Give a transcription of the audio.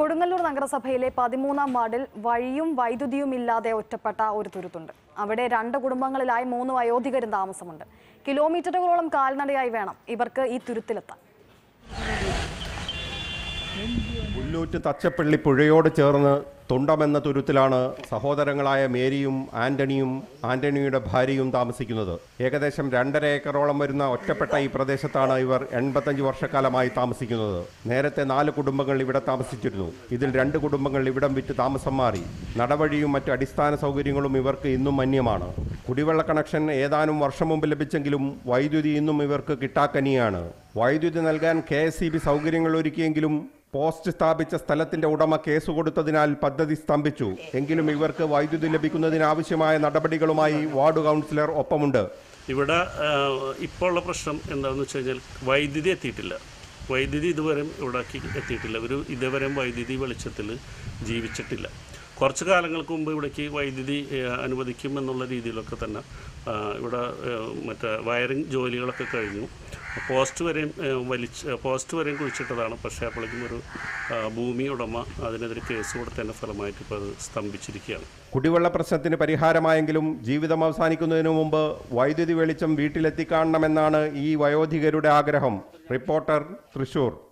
കൊടുങ്ങല്ലൂർ നഗരസഭയിലെ പതിമൂന്നാം വാർഡിൽ വഴിയും വൈദ്യുതിയും ഇല്ലാതെ ഒറ്റപ്പെട്ട ഒരു തുരുത്തുണ്ട് അവിടെ രണ്ട് കുടുംബങ്ങളിലായി മൂന്ന് വയോധികരും താമസമുണ്ട് കിലോമീറ്ററുകളോളം കാൽനടയായി വേണം ഇവർക്ക് ഈ തുരുത്തിലെത്താൻ പുല്ലൂറ്റ് തച്ചപ്പള്ളി പുഴയോട് ചേർന്ന് തുണ്ടമെന്ന തുരുത്തിലാണ് സഹോദരങ്ങളായ മേരിയും ആന്റണിയും ആന്റണിയുടെ ഭാര്യയും താമസിക്കുന്നത് ഏകദേശം രണ്ടര ഏക്കറോളം വരുന്ന ഒറ്റപ്പെട്ട ഈ പ്രദേശത്താണ് ഇവർ എൺപത്തഞ്ച് വർഷക്കാലമായി താമസിക്കുന്നത് നേരത്തെ നാല് കുടുംബങ്ങൾ ഇവിടെ താമസിച്ചിരുന്നു ഇതിൽ രണ്ട് കുടുംബങ്ങൾ ഇവിടം വിറ്റ് താമസം മാറി നടവഴിയും മറ്റ് അടിസ്ഥാന സൗകര്യങ്ങളും ഇവർക്ക് ഇന്നും മന്യമാണ് കുടിവെള്ള കണക്ഷൻ ഏതാനും വർഷം മുമ്പ് ലഭിച്ചെങ്കിലും വൈദ്യുതി ഇന്നും ഇവർക്ക് കിട്ടാക്കനിയാണ് വൈദ്യുതി നൽകാൻ കെ എസ് സൗകര്യങ്ങൾ ഒരുക്കിയെങ്കിലും പോസ്റ്റ് സ്ഥാപിച്ച സ്ഥലത്തിന്റെ ഉടമ കേസ് കൊടുത്തതിനാൽ പദ്ധതി സ്തംഭിച്ചു എങ്കിലും ഇവർക്ക് വൈദ്യുതി ലഭിക്കുന്നതിനാവശ്യമായ നടപടികളുമായി വാർഡ് കൗൺസിലർ ഒപ്പമുണ്ട് ഇവിടെ ഇപ്പോൾ ഉള്ള പ്രശ്നം എന്താണെന്ന് വെച്ച് കഴിഞ്ഞാൽ വൈദ്യുതി എത്തിയിട്ടില്ല വൈദ്യുതി ഇതുവരെ ഇവിടേക്ക് എത്തിയിട്ടില്ല ഒരു ഇതുവരെയും വൈദ്യുതി വെളിച്ചത്തിൽ ജീവിച്ചിട്ടില്ല കുറച്ച് കാലങ്ങൾക്ക് മുമ്പ് ഇവിടേക്ക് വൈദ്യുതി ഏഹ്, അനുവദിക്കും എന്നുള്ള രീതിയിലൊക്കെ തന്നെ ആ, ഇവിടെ ഏഹ്, മറ്റേ വയറിംഗ് ജോലികളൊക്കെ കഴിഞ്ഞു പോസ്റ്റ് വരെയും ഏഹ്, വലിച്ച് പോസ്റ്റ് വരെയും കുഴിച്ചിട്ടതാണ് പക്ഷേ അപ്പോഴേക്കും ഒരു ആ, ഭൂമി ഉടമ അതിനെതിരെ കേസ് കൊടുത്തതിൻ്റെ ഫലമായിട്ട് ഇപ്പോൾ അത് സ്തംഭിച്ചിരിക്കുകയാണ് കുടിവെള്ള പ്രശ്നത്തിന് പരിഹാരമായെങ്കിലും ജീവിതം അവസാനിക്കുന്നതിനു മുമ്പ് വൈദ്യുതി വെളിച്ചം വീട്ടിലെത്തിക്കാണണമെന്നാണ് ഈ വയോധികരുടെ ആഗ്രഹം റിപ്പോർട്ടർ തൃശൂർ